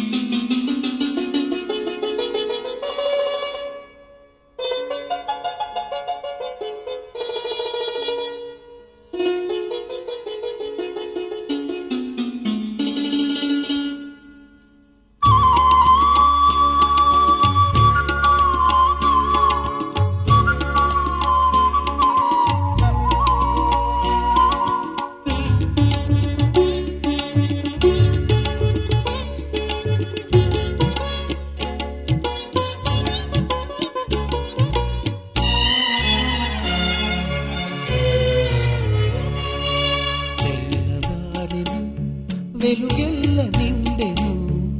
తెల్లవారెను వెలుగెల్ల నిండెను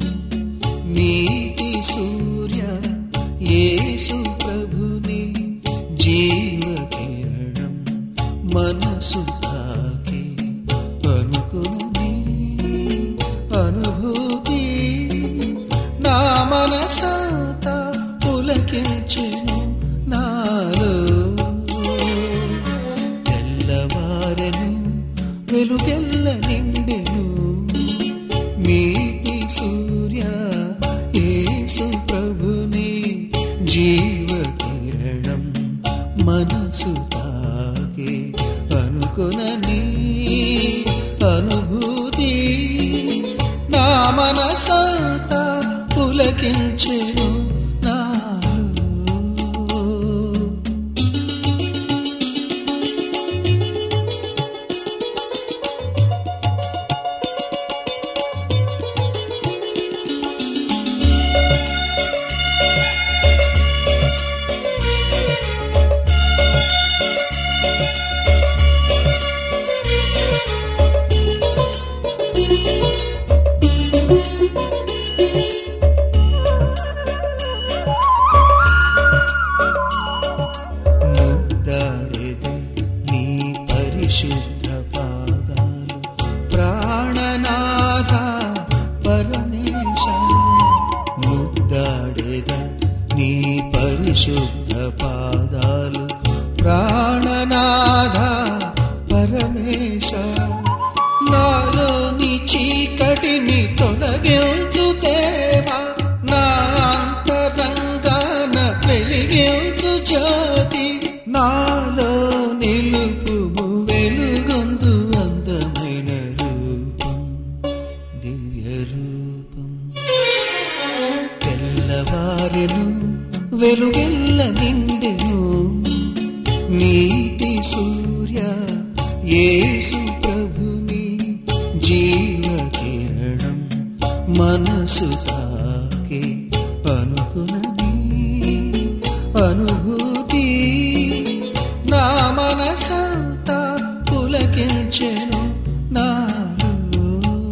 నీతి సూర్య యేసు ప్రభుని జీవ కిరణం మనసు తాకి అనుకుని అనుభూతి నా మనసంత పులకించెను నాలో తెల్లవారెను వెలుగెల్ల నిండెను నీతి సూర్య యేసు ప్రభుని జీవ కిరణం మనసు తాకి అనుకునని అనుభూతి నా మనసంత పులకించెను నాలో ముద్దారెది నీ పరిశుద్ధ పాదాలు ప్రాణనాథ పరమేశ ముద్దాడెద నీ పరిశుద్ధ పాదాలు ప్రాణనాథ పరమేశ నాలోని చీకటిని తొలగించు దేవా నా అంతరంగాన వెలిగించు జ్యోతి నాలో నిలుపుము వెలుగొందు అందమైన రూపం దివ్య రూపం తెల్లవారెను వెలుగెల్ల నిండెను నీతి సూర్య యేసు ప్రభుని జీవ కిరణం మనసు తాకి అనుకునని అనుభూతి నా మనసంతా పులకించెను నాలో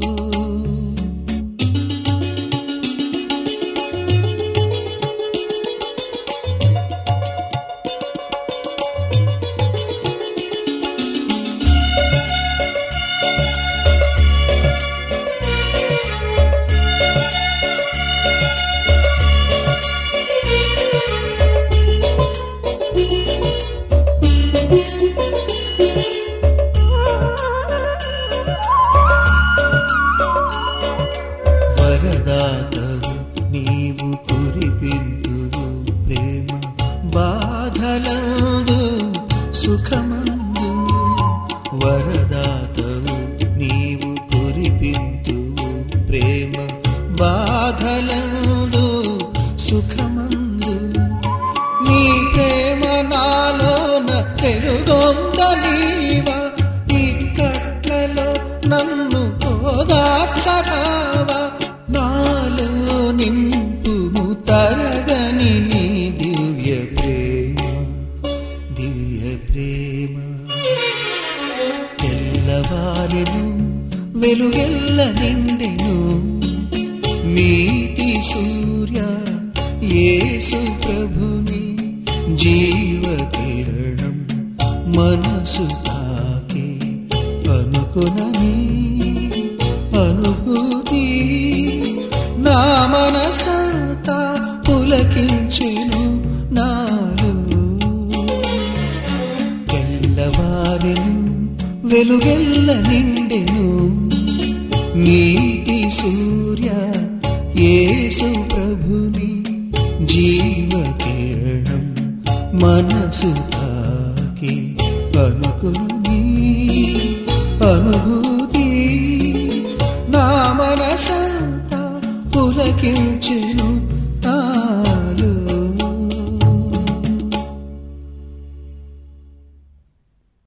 వరదాతవు నీవు కురిపిందువు ప్రేమ బాధలందు సుఖమందు వరదాతవు నీవు కురిపిందువు ప్రేమ బాధలందు సుఖమందు నీ ప్రేమ నాలోన పెరుగొందలీవా ఇక్కట్లలో నన్ను ఓదార్చరావా నాలో నింపుము తరగని నీ దివ్య ప్రేమ దివ్య ప్రేమ తెల్లవారెను వెలుగెల్ల నిండెను నీతి సూర్య యేసు ప్రభుని జీవ కిరణం మనసు తాకి అనుకునని అనుభూతి నా మనసంతా పులకించెను నాలో తెల్లవారెను వెలుగెల్ల నిండెను నీతి సూర్య యేసు ప్రభుని జీవ కిరణం మనసు తాకి అనుకుని అనుభూతి నా మనసంతా పులకించే